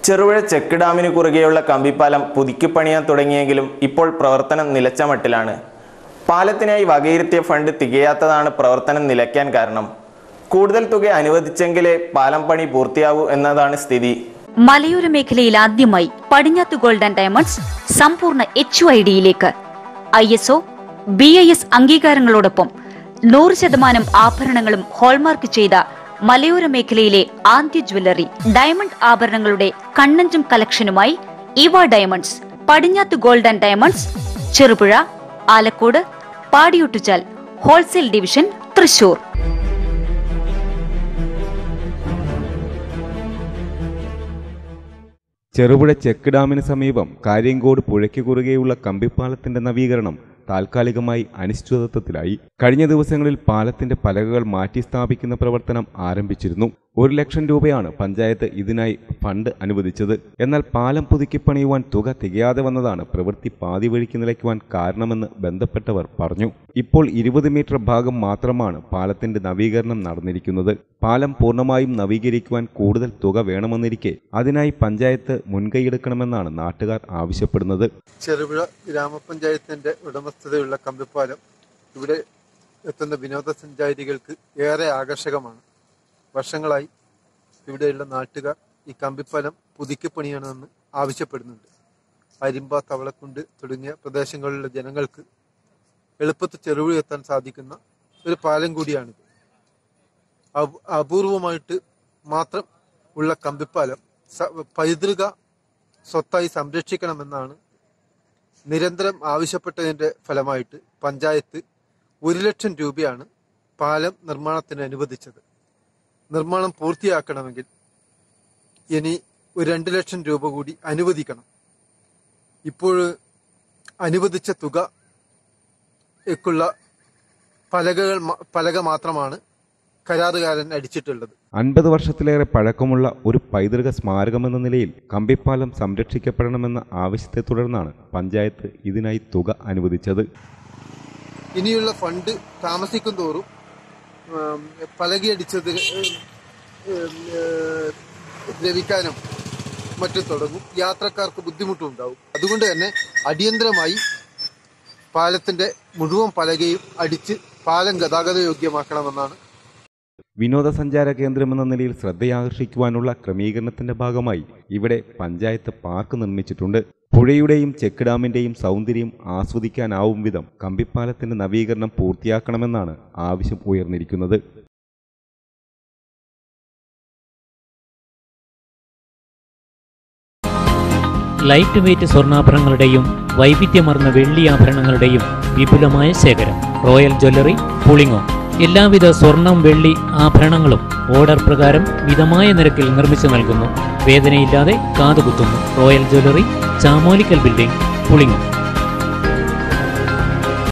Cherupuzha check ഡാമിന് കുറുകെയുള്ള കമ്പിപ്പാലം പുതുക്കി പണിയാൻ തുടങ്ങിയെങ്കിലും ഇപ്പോൾ പ്രവർത്തനം നിലച്ച മട്ടിലാണ് പാലത്തിനായി വകയിരുത്തിയ ഫണ്ട് തികയാത്തതാണ് പ്രവർത്തനം നിലയ്ക്കാൻ കാരണം കൂടുതൽ തുക അനുവദിച്ചെങ്കിലേ പാലം പണി പൂർത്തിയാവൂ എന്നതാണ് സ്ഥിതി മലയോര മേഖലയിൽ ആദ്യമായി പടിഞ്ഞാത്ത് ഗോൾഡ് ആൻഡ് ഡയമണ്ട്സ് സമ്പൂർണ്ണ എച്ച് ഐ ഡിയിലേക്ക് I S O B I S അംഗീകാരങ്ങളോടൊപ്പം നൂറ് ശതമാനം ആഭരണങ്ങളും ഹോൾമാർക്ക് ചെയ്ത മലയോര മേഖലയിലെ ആദ്യ ജ്വല്ലറി ഡയമണ്ട് ആഭരണങ്ങളുടെ കണ്ണഞ്ചും കളക്ഷനുമായി ഇവ diamonds Padinjath gold and diamonds Cherupuzha Alakode Padiyottuchal wholesale division Thrissur Cherupuzha check ഡാമിന് സമീപം കാര്യങ്കോട് പുഴയ്ക്ക് കുറുകെയുള്ള കമ്പിപ്പാലത്തിന്റെ നവീകരണം താൽക്കാലികമായി അനിശ്ചിതത്വത്തിലായി കഴിഞ്ഞ ദിവസങ്ങളിൽ പാലത്തിന്റെ പലകകൾ മാറ്റി സ്ഥാപിക്കുന്ന പ്രവർത്തനം ആരംഭിച്ചിരുന്നു ഒരു ലക്ഷം രൂപയാണ് പഞ്ചായത്ത് ഇതിനായി ഫണ്ട് അനുവദിച്ചത് എന്നാൽ പാലം പുതുക്കി പണിയുവാൻ തുക തികയാതെ വന്നതാണ് പ്രവൃത്തി പാതി വഴിക്ക് നിലയ്ക്കുവാൻ കാരണമെന്ന് ബന്ധപ്പെട്ടവർ പറഞ്ഞു ഇപ്പോൾ ഇരുപത് മീറ്റർ ഭാഗം മാത്രമാണ് പാലത്തിന്റെ നവീകരണം നടന്നിരിക്കുന്നത് പാലം പൂർണ്ണമായും നവീകരിക്കുവാൻ കൂടുതൽ തുക വേണമെന്നിരിക്കെ അതിനായി പഞ്ചായത്ത് മുൻകൈയെടുക്കണമെന്നാണ് നാട്ടുകാർ ആവശ്യപ്പെടുന്നത് ചെറുപുഴ ഗ്രാമപഞ്ചായത്തിന്റെ ഉടമസ്ഥതയുള്ള കമ്പിപ്പാലം ഇവിടെ എത്തുന്ന വിനോദസഞ്ചാരികൾക്ക് ഏറെ ആകർഷകമാണ് വർഷങ്ങളായി ഇവിടെയുള്ള നാട്ടുകാർ ഈ കമ്പിപ്പാലം പുതുക്കി പണിയണമെന്ന് ആവശ്യപ്പെടുന്നുണ്ട് അരിമ്പ തവളക്കുണ്ട് തുടങ്ങിയ പ്രദേശങ്ങളിലുള്ള ജനങ്ങൾക്ക് എളുപ്പത്തിൽ ചെറുപുഴ എത്താൻ സാധിക്കുന്ന ഒരു പാലം കൂടിയാണിത് അപൂ- അപൂർവമായിട്ട് മാത്രം ഉള്ള കമ്പിപ്പാലം സ- പൈതൃക സ്വത്തായി സംരക്ഷിക്കണമെന്നാണ് നിരന്തരം ആവശ്യപ്പെട്ടതിന്റെ ഫലമായിട്ട് പഞ്ചായത്ത് ഒരു ലക്ഷം രൂപയാണ് പാലം നിർമ്മാണത്തിന് അനുവദിച്ചത് നിർമ്മാണം പൂർത്തിയാക്കണമെങ്കിൽ ഇനി ഒരു രണ്ട് ലക്ഷം രൂപ കൂടി അനുവദിക്കണം ഇപ്പോൾ അനുവദിച്ച തുക ക്കുള്ള പലകകൾ മ- പലക മാത്രമാണ് കരാറുകാരൻ അടിച്ചിട്ടുള്ളത് അൻപത് വർഷത്തിലേറെ പഴക്കമുള്ള ഒരു പൈതൃക സ്മാരകമെന്ന നിലയിൽ കമ്പിപ്പാലം സംരക്ഷിക്കപ്പെടണമെന്ന ആവശ്യത്തെ തുടർന്നാണ് പഞ്ചായത്ത് ഇതിനായി തുക അനുവദിച്ചത് ഇനിയുള്ള ഫണ്ട് താമസിക്കും തോറും ഉം, പലകയടിച്ചത് ഉം, ഉം, ഏഹ്, ദ്രവിക്കാനും മറ്റും തുടങ്ങും യാത്രക്കാർക്ക് ബുദ്ധിമുട്ടുണ്ടാവും അതുകൊണ്ട് തന്നെ അടിയന്തരമായി പാലത്തിന്റെ മുഴുവൻ പലകയും അടിച്ച് പാലം ഗതാഗത യോഗ്യമാക്കണമെന്നാണ് വിനോദസഞ്ചാര കേന്ദ്രമെന്ന നിലയിൽ ശ്രദ്ധയാകർഷിക്കുവാനുള്ള ക്രമീകരണത്തിന്റെ ഭാഗമായി ഇവിടെ പഞ്ചായത്ത് പാർക്ക് നിർമ്മിച്ചിട്ടുണ്ട് പുഴയുടെയും ചെക്ക് ഡാമിന്റെയും സൗന്ദര്യം ആസ്വദിക്കാനാവും വിധം കമ്പിപ്പാലത്തിന്റെ നവീകരണം പൂർത്തിയാക്കണമെന്നാണ് ആവശ്യം ഉയർന്നിരിക്കുന്നത് ലൈറ്റ് വെയ്റ്റ് സ്വർണ്ണാഭരണങ്ങളുടെയും വൈവിധ്യമാർന്ന വെള്ളി ആഭരണങ്ങളുടെയും വിപുലമായ ശേഖരം റോയൽ ജ്വല്ലറി പുളിങ്ങോ എല്ലാവിധ സ്വർണം വെള്ളി ആഭരണങ്ങളും ഓർഡർ പ്രകാരം മിതമായ നിരക്കിൽ നിർമ്മിച്ചു നൽകുന്നു വേദനയില്ലാതെ കാതുകുത്തുന്നു റോയൽ ജ്വല്ലറി ചാമോലിക്കൽ ബിൽഡിംഗ് പുളിങ്ങോ